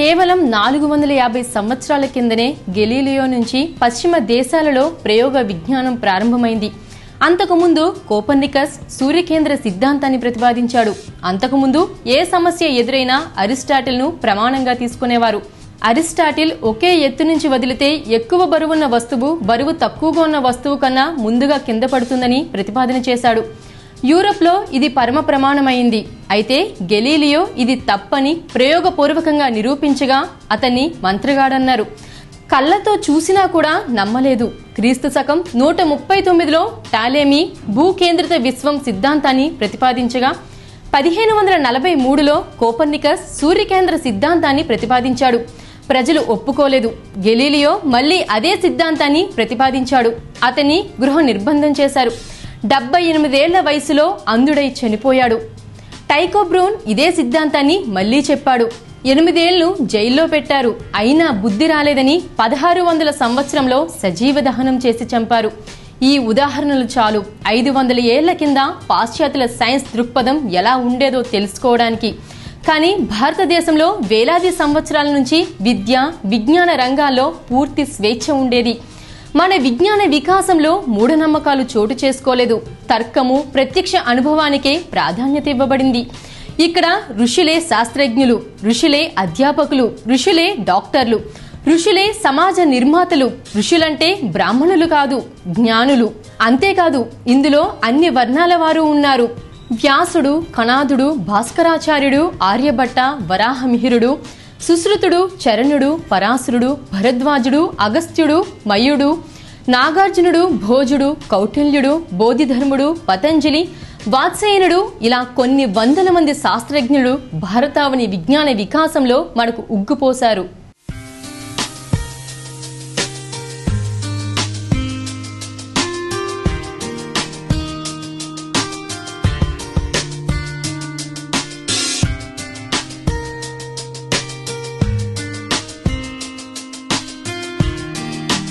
కేవలం నాలుగు వందల యాభై సంవత్సరాల కిందనే గెలీలియో నుంచి పశ్చిమ దేశాలలో ప్రయోగ విజ్ఞానం ప్రారంభమైంది అంతకుముందు కోపర్నికస్ సూర్యకేంద్ర సిద్ధాంతాన్ని ప్రతిపాదించాడు అంతకుముందు ఏ సమస్య ఎదురైనా అరిస్టాటిల్ను ప్రమాణంగా తీసుకునేవారు అరిస్టాటిల్ ఒకే ఎత్తు నుంచి వదిలితే ఎక్కువ బరువున్న వస్తువు బరువు తక్కువగా ఉన్న వస్తువు కన్నా ముందుగా కింద పడుతుందని ప్రతిపాదన చేశాడు యూరప్లో ఇది పరమ ప్రమాణమైంది అయితే గెలీలియో ఇది తప్పని ప్రయోగపూర్వకంగా నిరూపించగా అతన్ని మంత్రగాడన్నారు కళ్ళతో చూసినా కూడా నమ్మలేదు క్రీస్తు శకం నూట ముప్పై తొమ్మిదిలో టాలేమీ భూకేంద్రిత విశ్వం సిద్ధాంతాన్ని ప్రతిపాదించగా పదిహేను వందల నలభై మూడులో కోపర్నికస్ సూర్యకేంద్ర సిద్ధాంతాన్ని ప్రతిపాదించాడు ప్రజలు ఒప్పుకోలేదు గెలీలియో మళ్ళీ అదే సిద్ధాంతాన్ని ప్రతిపాదించాడు అతన్ని గృహ నిర్బంధం చేశారు డెబ్బై ఎనిమిదేళ్ల వయసులో అంధుడై చనిపోయాడు టైకో బ్రూన్ ఇదే సిద్ధాంతాన్ని మళ్లీ చెప్పాడు ఎనిమిదేళ్లు జైల్లో పెట్టారు అయినా బుద్ధి రాలేదని పదహారు వందల సంవత్సరంలో సజీవ దహనం చేసి చంపారు ఈ ఉదాహరణలు చాలు ఐదు వందల ఏళ్ల కింద పాశ్చాత్యుల సైన్స్ దృక్పథం ఎలా ఉండేదో తెలుసుకోవడానికి కానీ భారతదేశంలో వేలాది సంవత్సరాల నుంచి విద్య విజ్ఞాన రంగాల్లో పూర్తి స్వేచ్ఛ ఉండేది మన విజ్ఞాన వికాసంలో మూఢనమ్మకాలు చోటు చేసుకోలేదు తర్కము ప్రత్యక్ష అనుభవానికే ప్రాధాన్యత ఇవ్వబడింది ఇక్కడ ఋషులే శాస్త్రజ్ఞులు ఋషులే అధ్యాపకులు ఋషులే డాక్టర్లు ఋషులే సమాజ నిర్మాతలు ఋషులంటే బ్రాహ్మణులు కాదు జ్ఞానులు అంతేకాదు ఇందులో అన్ని వర్ణాల వారు ఉన్నారు వ్యాసుడు కణాదుడు భాస్కరాచార్యుడు ఆర్యభట్ట వరాహమిహిరుడు సుశ్రుతుడు చరణుడు పరాశరుడు భరద్వాజుడు అగస్త్యుడు మయుడు నాగార్జునుడు భోజుడు కౌటిల్యుడు బోధిధర్ముడు పతంజలి వాత్సేయనుడు ఇలా కొన్ని వందల మంది శాస్త్రజ్ఞులు భారతావని విజ్ఞాన వికాసంలో మనకు ఉగ్గుపోశారు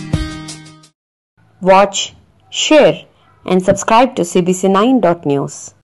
Watch, share, and subscribe to CBC9.news.